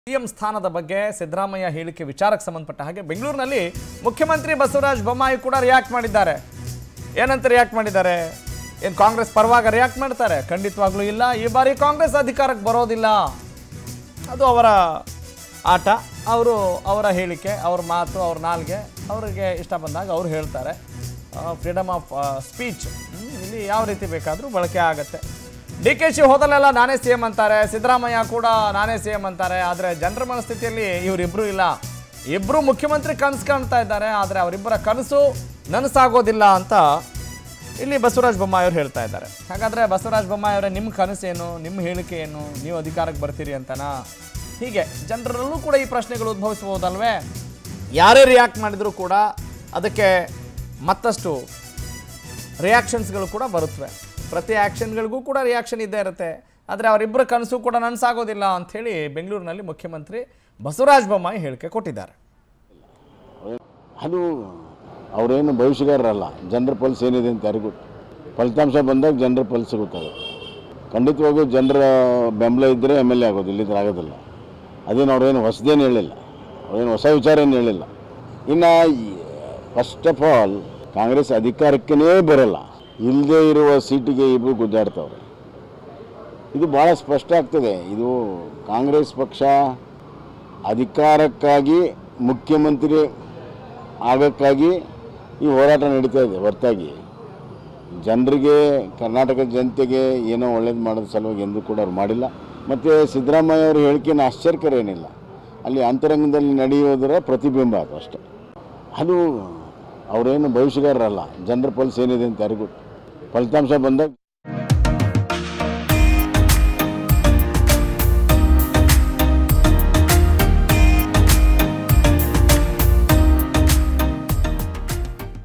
CM ಸ್ಥಾನದ ಬಗ್ಗೆ ಸಿದ್ದರಾಮಯ್ಯ ಹೇಳಿಕೆ ವಿಚಾರಕ್ಕೆ ಸಂಬಂಧಪಟ್ಟ ಹಾಗೆ ಬೆಂಗಳೂರಿನಲ್ಲಿ ಮುಖ್ಯಮಂತ್ರಿ ಬಸವರಾಜ ಬೊಮ್ಮಾಯಿ ಕೂಡ ರಿಯಾಕ್ಟ್ ಮಾಡಿದ್ದಾರೆ ಏನಂತ ರಿಯಾಕ್ಟ್ ಮಾಡಿದ್ದಾರೆ ಏನು ಕಾಂಗ್ರೆಸ್ ಪರವಾಗಿ ರಿಯಾಕ್ಟ್ ಮಾಡ್ತಾರೆ ಖಂಡಿತವಾಗ್ಲೂ ಇಲ್ಲ ಈ ಬಾರಿ ಕಾಂಗ್ರೆಸ್ ಅಧಿಕಾರಕ್ಕೆ ಬರೋದಿಲ್ಲ ಅದು ಅವರ ಆಟ ಅವರು ಅವರ ಹೇಳಿಕೆ ಅವ್ರ ಮಾತು ಅವ್ರ ನಾಲ್ಗೆ ಅವರಿಗೆ ಇಷ್ಟ ಬಂದಾಗ ಅವ್ರು ಹೇಳ್ತಾರೆ ಫ್ರೀಡಮ್ ಆಫ್ ಸ್ಪೀಚ್ ಇಲ್ಲಿ ಯಾವ ರೀತಿ ಬೇಕಾದರೂ ಬಳಕೆ ಆಗುತ್ತೆ ಡಿ ಕೆ ಶಿ ಹೋದಲ್ಲೆಲ್ಲ ನಾನೇ ಸಿ ಎಂ ಅಂತಾರೆ ಸಿದ್ದರಾಮಯ್ಯ ಕೂಡ ನಾನೇ ಸಿ ಎಂ ಅಂತಾರೆ ಆದರೆ ಜನರ ಮನಸ್ಥಿತಿಯಲ್ಲಿ ಇವರಿಬ್ಬರು ಇಲ್ಲ ಇಬ್ಬರು ಮುಖ್ಯಮಂತ್ರಿ ಕನಸು ಕಾಣ್ತಾ ಇದ್ದಾರೆ ಆದರೆ ಅವರಿಬ್ಬರ ಕನಸು ನನಸಾಗೋದಿಲ್ಲ ಅಂತ ಇಲ್ಲಿ ಬಸವರಾಜ ಬೊಮ್ಮಾಯಿ ಅವರು ಹೇಳ್ತಾ ಇದ್ದಾರೆ ಹಾಗಾದ್ರೆ ಬಸವರಾಜ ಬೊಮ್ಮಾಯಿ ಅವರೇ ನಿಮ್ಮ ಕನಸೇನು ನಿಮ್ಮ ಹೇಳಿಕೆ ಏನು ನೀವು ಅಧಿಕಾರಕ್ಕೆ ಬರ್ತೀರಿ ಅಂತನಾ ಹೀಗೆ ಜನರಲ್ಲೂ ಕೂಡ ಈ ಪ್ರಶ್ನೆಗಳು ಉದ್ಭವಿಸಬಹುದಲ್ವೇ ಯಾರೇ ರಿಯಾಕ್ಟ್ ಮಾಡಿದರೂ ಕೂಡ ಅದಕ್ಕೆ ಮತ್ತಷ್ಟು ರಿಯಾಕ್ಷನ್ಸ್ಗಳು ಕೂಡ ಬರುತ್ತವೆ ಪ್ರತಿ ಆ್ಯಕ್ಷನ್ಗಳಿಗೂ ಕೂಡ ರಿಯಾಕ್ಷನ್ ಇದ್ದೇ ಇರುತ್ತೆ ಆದರೆ ಅವರಿಬ್ಬರ ಕನಸು ಕೂಡ ನನಸಾಗೋದಿಲ್ಲ ಅಂಥೇಳಿ ಬೆಂಗಳೂರಿನಲ್ಲಿ ಮುಖ್ಯಮಂತ್ರಿ ಬಸವರಾಜ ಬೊಮ್ಮಾಯಿ ಹೇಳಿಕೆ ಕೊಟ್ಟಿದ್ದಾರೆ ಅದು ಅವರೇನು ಭವಿಷ್ಯಗಾರರಲ್ಲ ಜನರ ಪಲ್ಸ್ ಏನಿದೆ ಅಂತ ಯಾರಿಗೂ ಗೊತ್ತು. ಫಲಿತಾಂಶ ಬಂದಾಗ ಜನರ ಪಲ್ಸ್ ಗೊತ್ತಾಗುತ್ತೆ ಖಂಡಿತವಾಗೂ ಜನರ ಬೆಂಬಲ ಇದ್ದರೆ ಎಮ್ ಎಲ್ ಎ ಆಗೋದು ಇಲ್ಲಿದ್ರೆ ಆಗೋದಿಲ್ಲ ಅದೇನು ಅವ್ರೇನು ಹೊಸದೇನು ಹೇಳಿಲ್ಲ ಅವ್ರೇನು ಹೊಸ ವಿಚಾರ ಏನು ಹೇಳಿಲ್ಲ ಇನ್ನು ಫಸ್ಟ್ ಆಫ್ ಆಲ್ ಕಾಂಗ್ರೆಸ್ ಅಧಿಕಾರಕ್ಕೇ ಬರಲ್ಲ ಇಲ್ಲದೇ ಇರುವ ಸೀಟಿಗೆ ಇಬ್ಬರು ಗುದ್ದಾಡ್ತವ್ರೆ ಇದು ಭಾಳ ಸ್ಪಷ್ಟ ಆಗ್ತದೆ ಇದು ಕಾಂಗ್ರೆಸ್ ಪಕ್ಷ ಅಧಿಕಾರಕ್ಕಾಗಿ ಮುಖ್ಯಮಂತ್ರಿ ಆಗೋಕ್ಕಾಗಿ ಈ ಹೋರಾಟ ನಡೀತಾ ಇದೆ ಹೊರತಾಗಿ ಜನರಿಗೆ ಕರ್ನಾಟಕದ ಜನತೆಗೆ ಏನೋ ಒಳ್ಳೇದು ಮಾಡೋದ್ರ ಸಲುವಾಗಿ ಎಂದೂ ಕೂಡ ಅವ್ರು ಮಾಡಿಲ್ಲ ಮತ್ತು ಸಿದ್ದರಾಮಯ್ಯ ಅವ್ರ ಹೇಳಿಕೆಯನ್ನು ಆಶ್ಚರ್ಯಕರ ಏನಿಲ್ಲ ಅಲ್ಲಿ ಅಂತರಂಗದಲ್ಲಿ ನಡೆಯೋದರ ಪ್ರತಿಬಿಂಬ ಅದು ಅಷ್ಟೇ ಅದು ಅವರೇನು ಭವಿಷ್ಯಗಾರರಲ್ಲ ಜನರ ಪಲ್ಸ್ ಏನಿದೆ ಅಂತ ಯಾರಿಗೂ ಗೊತ್ತು. ಫಲಿತಾಂಶ ಬಂದಾಗ